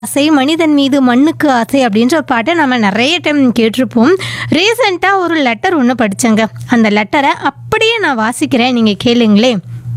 ஆசை மனிதன் மீது மண்ணுக்கு ஆசை அப்படின்ற ஒரு பாட்டை நம்ம நிறைய டைம் கேட்டிருப்போம் ரீசெண்டாக ஒரு லெட்டர் ஒன்று படித்தேங்க அந்த லெட்டரை அப்படியே நான் வாசிக்கிறேன் நீங்கள் கேளுங்களே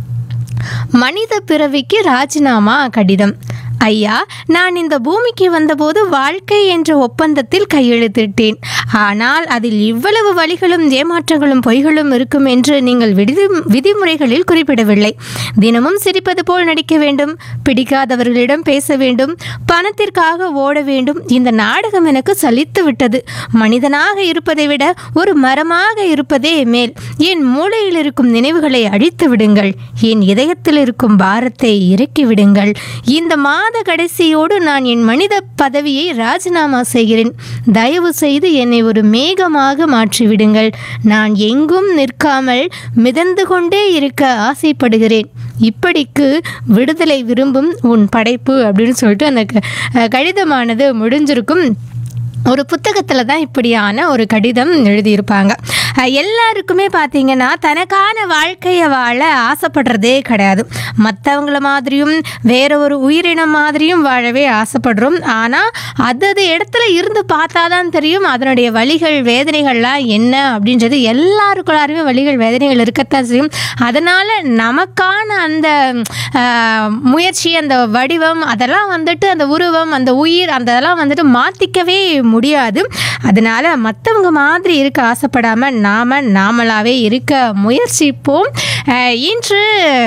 மனித பிறவிக்கு ராஜினாமா கடிதம் ஐயா நான் இந்த பூமிக்கு வந்தபோது வாழ்க்கை என்ற ஒப்பந்தத்தில் கையெழுத்திட்டேன் ஆனால் அதில் இவ்வளவு வழிகளும் ஏமாற்றங்களும் பொய்களும் இருக்கும் என்று நீங்கள் விதி விதிமுறைகளில் குறிப்பிடவில்லை தினமும் சிரிப்பது போல் நடிக்க வேண்டும் பிடிக்காதவர்களிடம் பேச வேண்டும் பணத்திற்காக ஓட வேண்டும் இந்த நாடகம் எனக்கு சலித்து விட்டது மனிதனாக இருப்பதை விட ஒரு மரமாக இருப்பதே மேல் என் மூளையில் இருக்கும் நினைவுகளை அழித்து விடுங்கள் என் இதயத்தில் இருக்கும் பாரத்தை இறக்கி விடுங்கள் இந்த மாத கடைசியோடு நான் என் மனித பதவியை ராஜினாமா செய்கிறேன் தயவு செய்து என்னை ஒரு மேகமாக மாற்றிவிடுங்கள் நான் எங்கும் நிற்காமல் மிதந்து கொண்டே இருக்க ஆசைப்படுகிறேன் இப்படிக்கு விடுதலை விரும்பும் உன் படைப்பு அப்படின்னு சொல்லிட்டு அந்த க- அஹ் கடிதமானது முடிஞ்சிருக்கும் ஒரு புத்தகத்தில் தான் இப்படியான ஒரு கடிதம் எழுதியிருப்பாங்க அஹ் எல்லாருக்குமே பார்த்தீங்கன்னா தனக்கான வாழ்க்கையை வாழ ஆசைப்படுறதே கிடையாது மற்றவங்கள மாதிரியும் வேற ஒரு உயிரினம் மாதிரியும் வாழவே ஆசைப்படுறோம் ஆனால் அதது இடத்துல இருந்து பார்த்தா தான் தெரியும் அதனுடைய வழிகள் வேதனைகள்லாம் என்ன அப்படின்றது எல்லாருக்குள்ளாருமே வழிகள் வேதனைகள் இருக்கத்தான் செய்யும் அதனால் நமக்கான அந்த அஹ், முயற்சி அந்த வடிவம் அதெல்லாம் வந்துட்டு அந்த உருவம் அந்த உயிர் அந்த இதெல்லாம் வந்துட்டு மாற்றிக்கவே முடியாது அதனால மற்றவங்க மாதிரி இருக்க ஆசைப்படாமல் நாம நாமளாவே இருக்க முயற்சிப்போம் அஹ், இன்று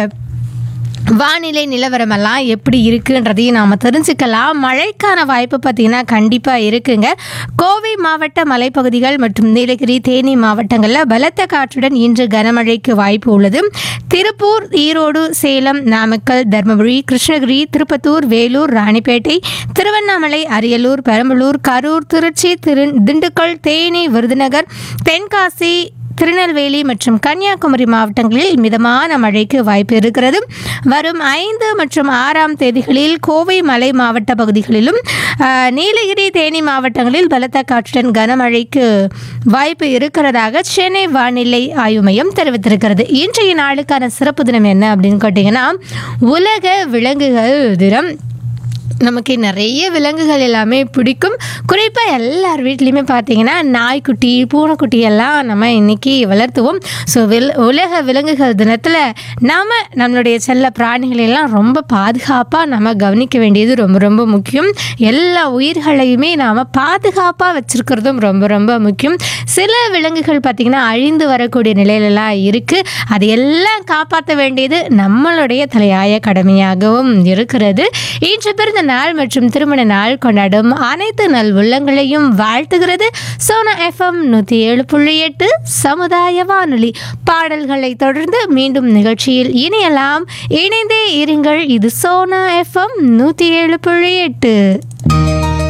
வானிலை நிலவரமெல்லாம் எப்படி இருக்குன்றதையும் நாம் தெரிஞ்சுக்கலாம் மழைக்கான வாய்ப்பு பார்த்திங்கன்னா கண்டிப்பாக இருக்குங்க கோவை மாவட்ட மலைப்பகுதிகள் மற்றும் நீலகிரி தேனி மாவட்டங்களில் பலத்த காற்றுடன் இன்று கனமழைக்கு வாய்ப்பு உள்ளது திருப்பூர் ஈரோடு சேலம் நாமக்கல் தருமபுரி கிருஷ்ணகிரி திருப்பத்தூர் வேலூர் ராணிப்பேட்டை திருவண்ணாமலை அரியலூர் பெரம்பலூர் கரூர் திருச்சி திரு திண்டுக்கல் தேனி விருதுநகர் தென்காசி திருநெல்வேலி மற்றும் கன்னியாகுமரி மாவட்டங்களில் மிதமான மழைக்கு வாய்ப்பு இருக்கிறது வரும் ஐந்து மற்றும் ஆறாம் தேதிகளில் கோவை மலை மாவட்ட பகுதிகளிலும் ஆஹ், நீலகிரி தேனி மாவட்டங்களில் பலத்த காற்றுடன் கனமழைக்கு வாய்ப்பு இருக்கிறதாக சென்னை வானிலை ஆய்வு மையம் தெரிவித்திருக்கிறது இன்றைய நாளுக்கான சிறப்பு தினம் என்ன அப்படின்னு கேட்டிங்கன்னா உலக விலங்குகள் தினம் நமக்கு நிறைய விலங்குகள் எல்லாமே பிடிக்கும் குறிப்பாக எல்லார் வீட்லேயுமே பார்த்தீங்கன்னா நாய்க்குட்டி பூனைக்குட்டி எல்லாம் நம்ம இன்னைக்கு வளர்த்துவோம் ஸோ வில் உலக விலங்குகள் தினத்தில் நாம் நம்மளுடைய செல்ல பிராணிகளை எல்லாம் ரொம்ப பாதுகாப்பாக நம்ம கவனிக்க வேண்டியது ரொம்ப ரொம்ப முக்கியம் எல்லா உயிர்களையுமே நாம் பாதுகாப்பாக வச்சுருக்கிறதும் ரொம்ப ரொம்ப முக்கியம் சில விலங்குகள் பார்த்திங்கன்னா அழிந்து வரக்கூடிய நிலையிலலாம் இருக்குது அது எல்லாம் காப்பாற்ற வேண்டியது நம்மளுடைய தலையாய கடமையாகவும் இருக்கிறது இன்று பிறந்த நாள் மற்றும் திருமண நாள் கொண்டாடும் அனைத்து நல் உள்ளங்களையும் வாழ்த்துகிறது சோனா எஃப்எம் நூற்றி ஏழு புள்ளி எட்டு சமுதாய வானொலி பாடல்களை தொடர்ந்து மீண்டும் நிகழ்ச்சியில் இணையலாம் இணைந்தே இருங்கள் இது சோனா எஃப்எம் நூற்றி ஏழு புள்ளி எட்டு